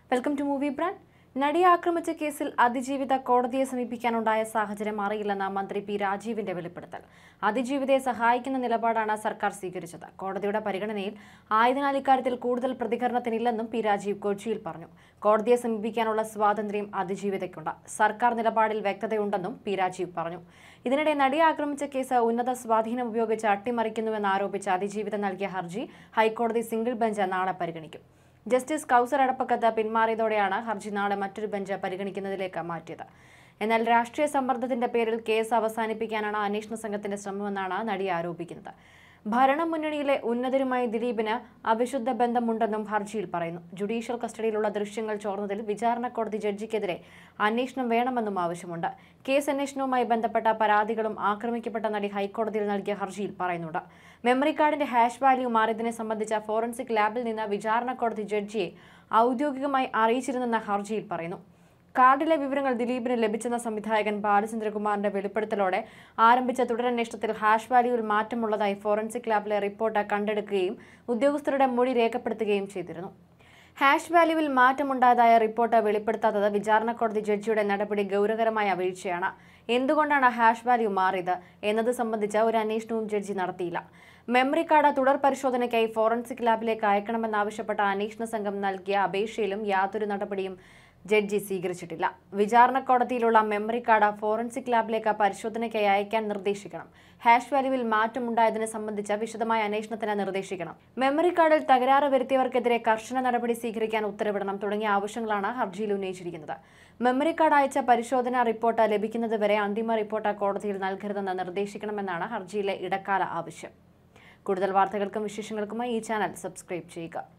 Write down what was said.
welcome to movie brand നടിയെ ആക്രമിച്ച കേസിൽ അതിജീവിത കോടതിയെ സമീപിക്കാനുണ്ടായ സാഹചര്യം അറിയില്ലെന്ന മന്ത്രി പി രാജീവിന്റെ വെളിപ്പെടുത്തൽ അതിജീവിതയെ സഹായിക്കുന്ന നിലപാടാണ് സർക്കാർ സ്വീകരിച്ചത് കോടതിയുടെ പരിഗണനയിൽ ആയതിനാൽ ഇക്കാര്യത്തിൽ കൂടുതൽ പ്രതികരണത്തിനില്ലെന്നും പി രാജീവ് കൊച്ചിയിൽ പറഞ്ഞു കോടതിയെ സമീപിക്കാനുള്ള സ്വാതന്ത്ര്യം അതിജീവിതയ്ക്കുണ്ട് സർക്കാർ നിലപാടിൽ വ്യക്തതയുണ്ടെന്നും പി രാജീവ് പറഞ്ഞു ഇതിനിടെ നടിയെ ആക്രമിച്ച കേസ് ഉന്നത സ്വാധീനം ഉപയോഗിച്ച് അട്ടിമറിക്കുന്നുവെന്ന് ആരോപിച്ച് അതിജീവിത നൽകിയ ഹർജി ഹൈക്കോടതി സിംഗിൾ ബെഞ്ച് നാളെ പരിഗണിക്കും ജസ്റ്റിസ് കൗസർ അടപ്പക്കത്ത് പിന്മാറിയതോടെയാണ് ഹർജി നാളെ മറ്റൊരു ബെഞ്ച് പരിഗണിക്കുന്നതിലേക്ക് മാറ്റിയത് എന്നാൽ രാഷ്ട്രീയ സമ്മർദ്ദത്തിന്റെ പേരിൽ കേസ് അവസാനിപ്പിക്കാനാണ് അന്വേഷണ സംഘത്തിന്റെ ശ്രമമെന്നാണ് നടി ആരോപിക്കുന്നത് ഭരണമുന്നണിയിലെ ഉന്നതരുമായി ദിലീപിന് അവിശുദ്ധ ബന്ധമുണ്ടെന്നും ഹർജിയിൽ പറയുന്നു ജുഡീഷ്യൽ കസ്റ്റഡിയിലുള്ള ദൃശ്യങ്ങൾ ചോർന്നതിൽ വിചാരണ കോടതി ജഡ്ജിക്കെതിരെ അന്വേഷണം വേണമെന്നും ആവശ്യമുണ്ട് കേസ് അന്വേഷണവുമായി ബന്ധപ്പെട്ട പരാതികളും ആക്രമിക്കപ്പെട്ട നടി ഹൈക്കോടതിയിൽ നൽകിയ ഹർജിയിൽ പറയുന്നുണ്ട് മെമ്മറി കാർഡിന്റെ ഹാഷ് വാല്യൂ മാറിയതിനെ സംബന്ധിച്ച ഫോറൻസിക് ലാബിൽ നിന്ന് വിചാരണ കോടതി ജഡ്ജിയെ ഔദ്യോഗികമായി അറിയിച്ചിരുന്നെന്ന ഹർജിയിൽ പറയുന്നു കാർഡിലെ വിവരങ്ങൾ ദിലീപിന് ലഭിച്ചെന്ന സംവിധായകൻ ബാലചന്ദ്രകുമാറിന്റെ വെളിപ്പെടുത്തലോടെ ആരംഭിച്ച തുടരന്വേഷണത്തിൽ ഹാഷ് വാല്യൂവിൽ മാറ്റമുള്ളതായി ഫോറൻസിക് ലാബിലെ റിപ്പോർട്ട് കണ്ടെടുക്കുകയും ഉദ്യോഗസ്ഥരുടെ മൊഴി രേഖപ്പെടുത്തുകയും ചെയ്തിരുന്നു ഹാഷ് വാല്യൂവിൽ മാറ്റമുണ്ടായതായ റിപ്പോർട്ട് വെളിപ്പെടുത്താത്തത് വിചാരണ കോടതി ജഡ്ജിയുടെ നടപടി ഗൗരവകരമായ വീഴ്ചയാണ് എന്തുകൊണ്ടാണ് ഹാഷ് വാല്യൂ മാറിയത് എന്നത് സംബന്ധിച്ച ഒരു അന്വേഷണവും ജഡ്ജി നടത്തിയില്ല മെമ്മറി കാർഡ് തുടർ പരിശോധനയ്ക്കായി ഫോറൻസിക് ലാബിലേക്ക് അയക്കണമെന്നാവശ്യപ്പെട്ട അന്വേഷണ സംഘം നൽകിയ അപേക്ഷയിലും യാതൊരു നടപടിയും ജഡ്ജി സ്വീകരിച്ചിട്ടില്ല വിചാരണ കോടതിയിലുള്ള മെമ്മറി കാർഡ് ഫോറൻസിക് ലാബിലേക്ക് പരിശോധനയ്ക്കായി അയക്കാൻ നിർദ്ദേശിക്കണം ഹാഷ് വാല്യൂവിൽ മാറ്റമുണ്ടായതിനെ സംബന്ധിച്ച വിശദമായ അന്വേഷണത്തിന് നിർദ്ദേശിക്കണം മെമ്മറി കാർഡിൽ തകരാറ് വരുത്തിയവർക്കെതിരെ കർശന നടപടി സ്വീകരിക്കാൻ ഉത്തരവിടണം തുടങ്ങിയ ആവശ്യങ്ങളാണ് ഹർജിയിൽ ഉന്നയിച്ചിരിക്കുന്നത് മെമ്മറി കാർഡ് അയച്ച പരിശോധനാ റിപ്പോർട്ട് ലഭിക്കുന്നതുവരെ അന്തിമ റിപ്പോർട്ട് കോടതിയിൽ നൽകരുതെന്ന് നിർദ്ദേശിക്കണമെന്നാണ് ഹർജിയിലെ ഇടക്കാല ആവശ്യം കൂടുതൽ വാർത്തകൾക്കും വിശേഷങ്ങൾക്കുമായി ഈ ചാനൽ സബ്സ്ക്രൈബ് ചെയ്യുക